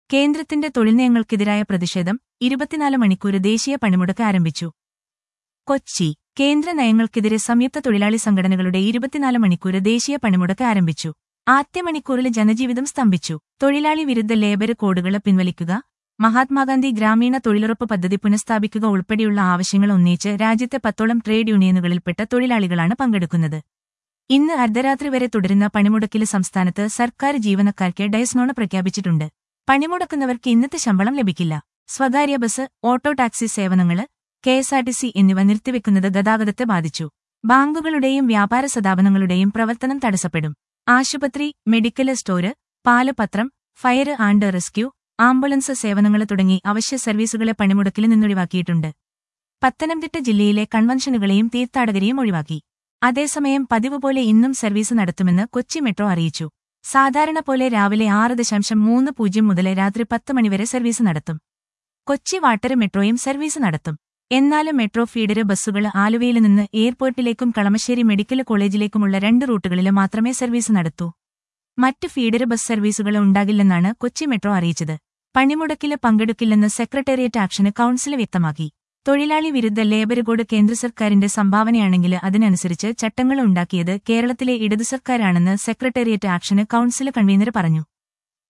കേന്ദ്രത്തിന്റെ തൊഴിൽ നയങ്ങൾക്കെതിരായ പ്രതിഷേധം ഇരുപത്തിനാല് മണിക്കൂർ ദേശീയ പണിമുടക്ക് ആരംഭിച്ചു കൊച്ചി കേന്ദ്ര നയങ്ങൾക്കെതിരെ സംയുക്ത തൊഴിലാളി സംഘടനകളുടെ ഇരുപത്തിനാല് മണിക്കൂർ ദേശീയ പണിമുടക്ക് ആരംഭിച്ചു ആദ്യ മണിക്കൂറിൽ ജനജീവിതം സ്തംഭിച്ചു തൊഴിലാളി വിരുദ്ധ ലേബർ കോഡുകൾ പിൻവലിക്കുക മഹാത്മാഗാന്ധി ഗ്രാമീണ തൊഴിലുറപ്പ് പദ്ധതി പുനഃസ്ഥാപിക്കുക ഉൾപ്പെടെയുള്ള ആവശ്യങ്ങൾ ഉന്നയിച്ച് രാജ്യത്തെ പത്തോളം ട്രേഡ് യൂണിയനുകളിൽപ്പെട്ട തൊഴിലാളികളാണ് പങ്കെടുക്കുന്നത് ഇന്ന് അർദ്ധരാത്രി വരെ തുടരുന്ന പണിമുടക്കിൽ സംസ്ഥാനത്ത് സർക്കാർ ജീവനക്കാർക്ക് ഡയസ്നോണ് പ്രഖ്യാപിച്ചിട്ടുണ്ട് പണിമുടക്കുന്നവർക്ക് ഇന്നത്തെ ശമ്പളം ലഭിക്കില്ല സ്വകാര്യ ബസ് ഓട്ടോ ടാക്സി സേവനങ്ങള് കെഎസ്ആർടിസി എന്നിവ നിർത്തിവെക്കുന്നത് ഗതാഗതത്തെ ബാധിച്ചു ബാങ്കുകളുടെയും വ്യാപാര സ്ഥാപനങ്ങളുടെയും പ്രവർത്തനം തടസ്സപ്പെടും ആശുപത്രി മെഡിക്കൽ സ്റ്റോര് പാല് പത്രം ഫയർ ആൻഡ് റെസ്ക്യൂ ആംബുലൻസ് സേവനങ്ങൾ തുടങ്ങി അവശ്യ സർവീസുകളെ പണിമുടക്കിൽ നിന്നൊഴിവാക്കിയിട്ടുണ്ട് പത്തനംതിട്ട ജില്ലയിലെ കൺവെൻഷനുകളെയും തീർത്ഥാടകരെയും ഒഴിവാക്കി അതേസമയം പതിവ് പോലെ ഇന്നും സർവീസ് നടത്തുമെന്ന് കൊച്ചി മെട്രോ അറിയിച്ചു സാധാരണ പോലെ രാവിലെ ആറ് ദശാംശം മൂന്ന് പൂജ്യം മുതൽ രാത്രി പത്ത് മണിവരെ സർവീസ് നടത്തും കൊച്ചി വാട്ടർ മെട്രോയും സർവീസ് നടത്തും എന്നാലും മെട്രോ ഫീഡര് ബസ്സുകൾ ആലുവയിൽ നിന്ന് എയർപോർട്ടിലേക്കും കളമശ്ശേരി മെഡിക്കൽ കോളേജിലേക്കുമുള്ള രണ്ട് റൂട്ടുകളിൽ മാത്രമേ സർവീസ് നടത്തൂ മറ്റ് ഫീഡര് ബസ് സർവീസുകൾ ഉണ്ടാകില്ലെന്നാണ് കൊച്ചി മെട്രോ അറിയിച്ചത് പണിമുടക്കില് പങ്കെടുക്കില്ലെന്ന് സെക്രട്ടേറിയറ്റ് ആക്ഷന് കൌൺസിൽ വ്യക്തമാക്കി തൊഴിലാളി വിരുദ്ധ ലേബർ കോഡ് കേന്ദ്ര സർക്കാരിന്റെ സംഭാവനയാണെങ്കിൽ അതിനനുസരിച്ച് ചട്ടങ്ങൾ ഉണ്ടാക്കിയത് കേരളത്തിലെ ഇടതു സർക്കാരാണെന്ന് സെക്രട്ടേറിയറ്റ് ആക്ഷന് കൌൺസിൽ കൺവീനർ പറഞ്ഞു